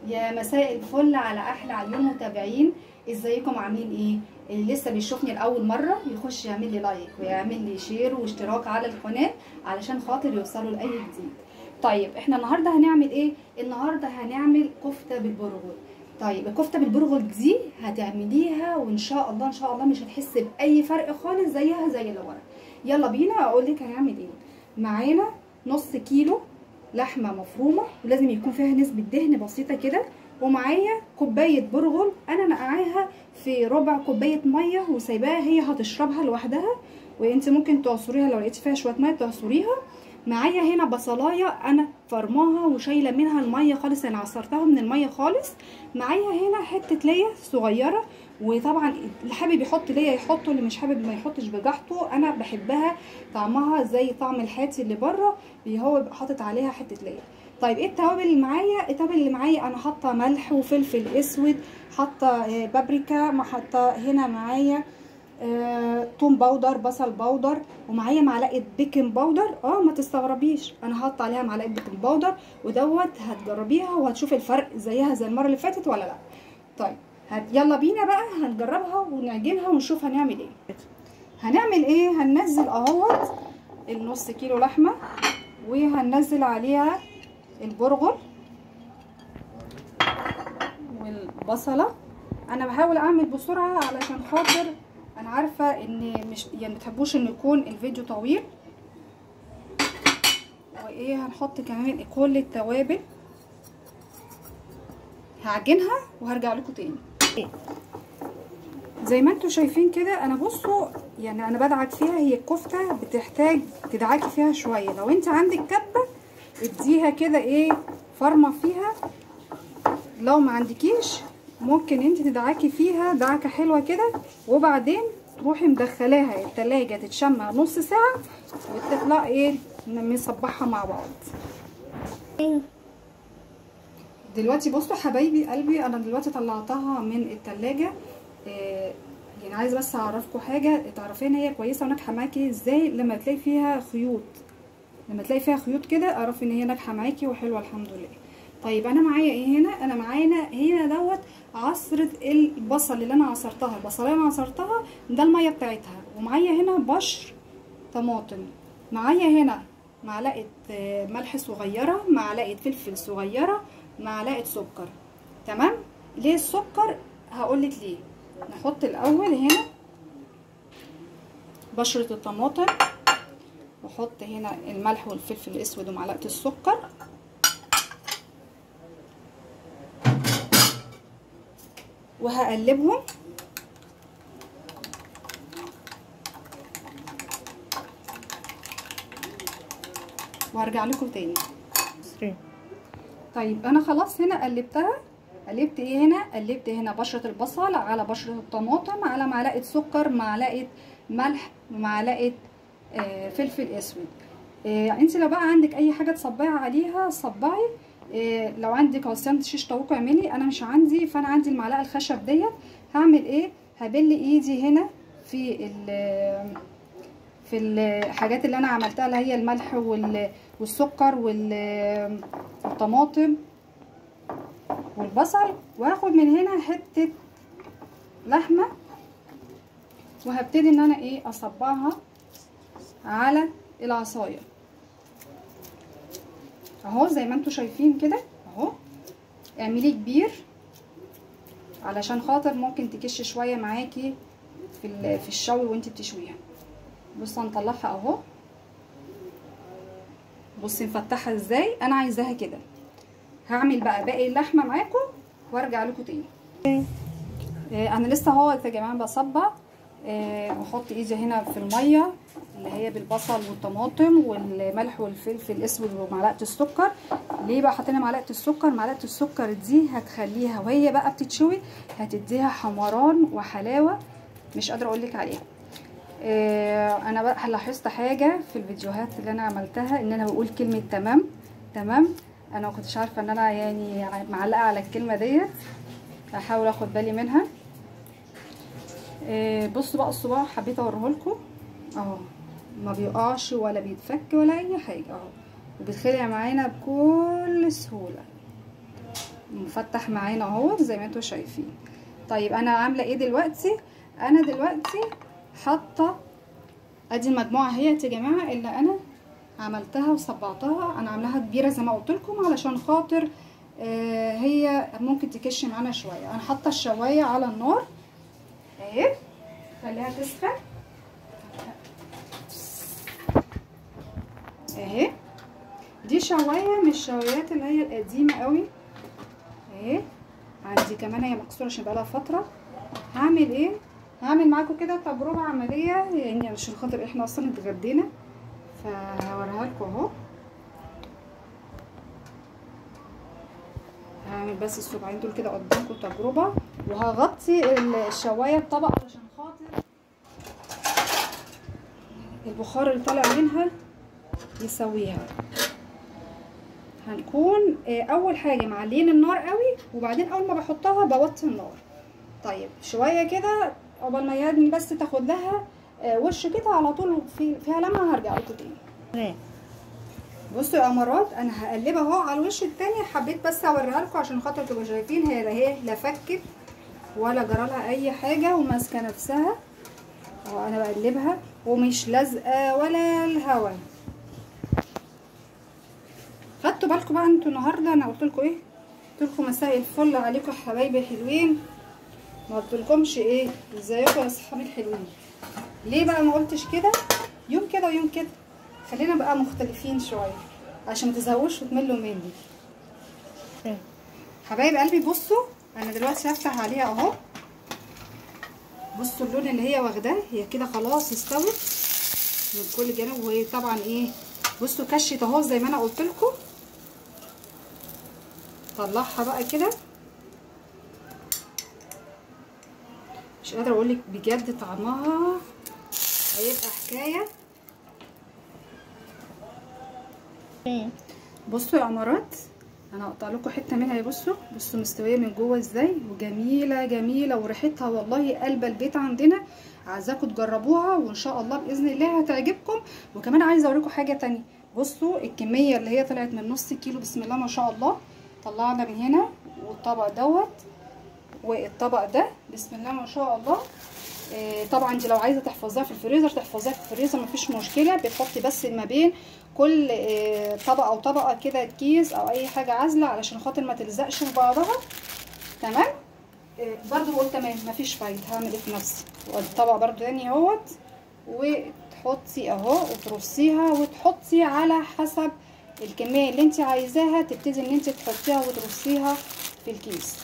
يا مساء الفل على احلى عيون متابعين ازيكم عاملين ايه اللي لسه بيشوفني لاول مره يخش يعمل لي لايك ويعمل لي شير واشتراك على القناه علشان خاطر يوصلوا لاي جديد طيب احنا النهارده هنعمل ايه النهارده هنعمل كفته بالبرغل طيب الكفته بالبرغل دي هتعمليها وان شاء الله ان شاء الله مش هتحس باي فرق خالص زيها زي اللي ورا يلا بينا اقول لك هنعمل ايه معانا نص كيلو لحمه مفرومه ولازم يكون فيها نسبه دهن بسيطه كده ومعايا كوبايه برغل انا نقعاها في ربع كوبايه ميه وسايباها هي هتشربها لوحدها وانت ممكن تعصريها لو لقيتي فيها شويه ميه تعصريها معايا هنا بصلايه انا فرماها وشايله منها الميه خالص انا عصرتها من الميه خالص معايا هنا حته ليا صغيره وطبعا اللي حابب يحط ليا يحطه اللي مش حابب ما يحطش بجحته انا بحبها طعمها زي طعم الحاتي اللي بره هو بيبقى حاطط عليها حته ليا طيب ايه التوابل اللي معايا التوابل اللي معايا انا حاطه ملح وفلفل اسود حاطه بابريكا ما حاطه هنا معايا آه، توم باودر بصل باودر ومعايا معلقه بيكنج باودر اه ما تستغربيش انا حاطه عليها معلقه بيكنج باودر ودوت هتجربيها وهتشوفي الفرق زيها زي المره اللي فاتت ولا لا طيب هت يلا بينا بقى هنجربها ونعجنها ونشوف هنعمل ايه هنعمل ايه هننزل اهوت النص كيلو لحمه وهننزل عليها البرغل والبصله انا بحاول اعمل بسرعه علشان خاطر انا عارفه ان مش يعني متحبوش ان يكون الفيديو طويل وايه هنحط كمان كل التوابل هعجنها وهرجع لكم تاني زي ما انتم شايفين كده انا بصوا يعني انا بدعك فيها هي الكفته بتحتاج تدعكي فيها شويه لو انت عندك كبه اديها كده ايه فرمه فيها لو ما عندكيش ممكن انت تدعكي فيها دعكه حلوه كده وبعدين تروحي مدخلاها التلاجة تتشمع نص ساعة وتطلع ايه نصبحها مع بعض دلوقتي بصوا حبايبي قلبي انا دلوقتي طلعتها من التلاجة إيه يعني عايزه بس اعرفكم حاجه تعرفين هي كويسه وناجحه معاكي ازاي لما تلاقي فيها خيوط لما تلاقي فيها خيوط كده اعرفي ان هي ناجحه معاكي وحلوه الحمد لله طيب انا معايا ايه هنا انا معانا هنا دوت عصره البصل اللي انا عصرتها البصلايه اللي انا عصرتها ده الميه بتاعتها ومعايا هنا بشر طماطم معايا هنا معلقه ملح صغيره معلقه فلفل صغيره معلقه سكر تمام ليه السكر هقولك ليه نحط الاول هنا بشره الطماطم واحط هنا الملح والفلفل الاسود ومعلقه السكر وهقلبهم وهرجع لكم تاني طيب انا خلاص هنا قلبتها قلبت ايه هنا قلبت هنا بشره البصل على بشره الطماطم على معلقه سكر معلقه ملح ومعلقه آه فلفل اسود آه انت لو بقى عندك اي حاجه تصبعي عليها صبعي إيه لو عندك عصيان شيش طاووق اعملي انا مش عندي فانا عندي المعلقه الخشب ديت هعمل ايه هبل ايدي هنا في ال في الحاجات اللي انا عملتها اللي هي الملح والسكر والطماطم والبصل وهاخد من هنا حته لحمه وهبتدي ان انا ايه اصبعها على العصايه اهو زي ما انتم شايفين كده اهو اعمليه كبير علشان خاطر ممكن تكش شويه معاكي في في الشوي وانت بتشويها بصوا هنطلعها اهو بصي مفتحها ازاي انا عايزاها كده هعمل بقى باقي اللحمه معاكم وارجع لكم تاني آه انا لسه اهو يا جماعه بصبع آه بحط ايدي هنا في الميه اللي هي بالبصل والطماطم والملح والفلفل الاسود ومعلقه السكر ليه بقى حطينا معلقه السكر معلقه السكر دي هتخليها وهي بقى بتتشوي هتديها حمران وحلاوه مش قادره اقول لك عليها آه انا بقى لاحظت حاجه في الفيديوهات اللي انا عملتها ان انا بقول كلمه تمام تمام انا ما كنتش عارفه ان انا يعني معلقه على الكلمه ديت هحاول اخد بالي منها آه بصوا بقى الصباع حبيت اوريه لكم اهو ما بيقعش ولا بيتفك ولا اي حاجه اهو وبيتخلع معانا بكل سهوله مفتح معانا اهو زي ما انتوا شايفين طيب انا عامله ايه دلوقتي انا دلوقتي حاطه ادي المجموعه اهيت يا جماعه اللي انا عملتها وصبعتها انا عاملاها كبيره زي ما قلت لكم علشان خاطر آه هي ممكن تكش معانا شويه انا حاطه الشوايه على النار اهي خليها تسخن اهي دي شوايه من الشوايات اللي هي القديمه قوي اهي عندي كمان هي مكسوره عشان بقالها فتره هعمل ايه هعمل معاكم كده تجربه عمليه يعني عشان خاطر احنا اصلا اتغدينا فهوريها لكم اهو هعمل بس الصباعين دول كده قدامكم تجربه وهغطي الشوايه بطبق علشان خاطر البخار اللي طالع منها يسويها هنكون اول حاجه معلين النار قوي وبعدين اول ما بحطها بوطي النار طيب شويه كده قبل ما يعني بس تاخد لها وش كده على طول في فيها لمعه هرجع لكم تاني بصوا يا امارات انا هقلبها اهو على الوش التاني حبيت بس اوريها لكم عشان خاطر تبقوا شايفين هي لا هي لا فكت ولا جرالها اي حاجه وماسكه نفسها اهو انا بقلبها ومش لازقه ولا الهوا خدتوا بالكم بقى انتوا النهارده انا قلت لكم ايه قلت لكم مساء الفل عليكم يا حبايبي الحلوين ما قلتلكمش ايه ازيكم يا اصحابي الحلوين ليه بقى ما قلتش كده يوم كده ويوم كده خلينا بقى مختلفين شويه عشان ما تزهقوش وتملوا مني حبايب قلبي بصوا انا دلوقتي هفتح عليها اهو بصوا اللون اللي هي واخداه هي كده خلاص استوت من كل جانب وهي طبعا ايه بصوا كشت اهو زي ما انا قلت لكم طلعها بقى كده مش قادره اقول لك بجد طعمها هيبقى حكايه بصوا يا امارات انا هقطع لكم حته منها بصوا بصوا مستويه من جوه ازاي وجميله جميله وريحتها والله قلب البيت عندنا عايزاكم تجربوها وان شاء الله باذن الله هتعجبكم وكمان عايزه اوريكم حاجه تانية بصوا الكميه اللي هي طلعت من نص كيلو بسم الله ما شاء الله طلعنا من هنا والطبق دوت والطبق ده بسم الله ما شاء الله آه طبعا انت لو عايزه تحفظيها في الفريزر تحفظيها في الفريزر مفيش مشكله بتحطي بس ما بين كل آه طبقه او طبقه كده كيس او اي حاجه عازله علشان خاطر ما تلزقش في بعضها تمام آه برضو بقول تمام مفيش فايده هعمل ايه في نفسي والطبق برضو تاني اهوت وتحطي اهو وترصيها وتحطي على حسب الكميه اللي انت عايزاها تبتدي ان انت تحطيها وترصيها في الكيس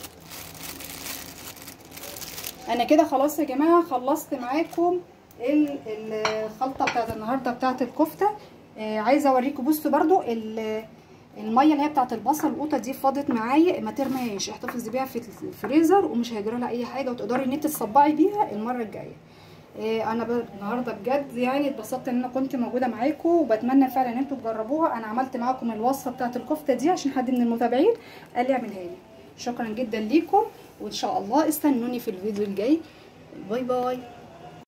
انا كده خلاص يا جماعه خلصت معاكم الخلطه بتاعت النهارده بتاعت الكفته آه عايزه اوريكم بصوا برضو الميه اللي هي بتاعت البصل القوطه دي فاضت معايا ما ترميهاش احتفظي بيها في الفريزر ومش هيجرى لها اي حاجه وتقدري ان انت تصبعي بيها المره الجايه آه انا النهارده بجد يعني اتبسطت ان انا كنت موجوده معاكم وبتمنى فعلا ان انتوا تجربوها انا عملت معاكم الوصفه بتاعت الكفته دي عشان حد من المتابعين قال لي اعملها لي شكرا جدا ليكم وان شاء الله استنوني في الفيديو الجاي باي باي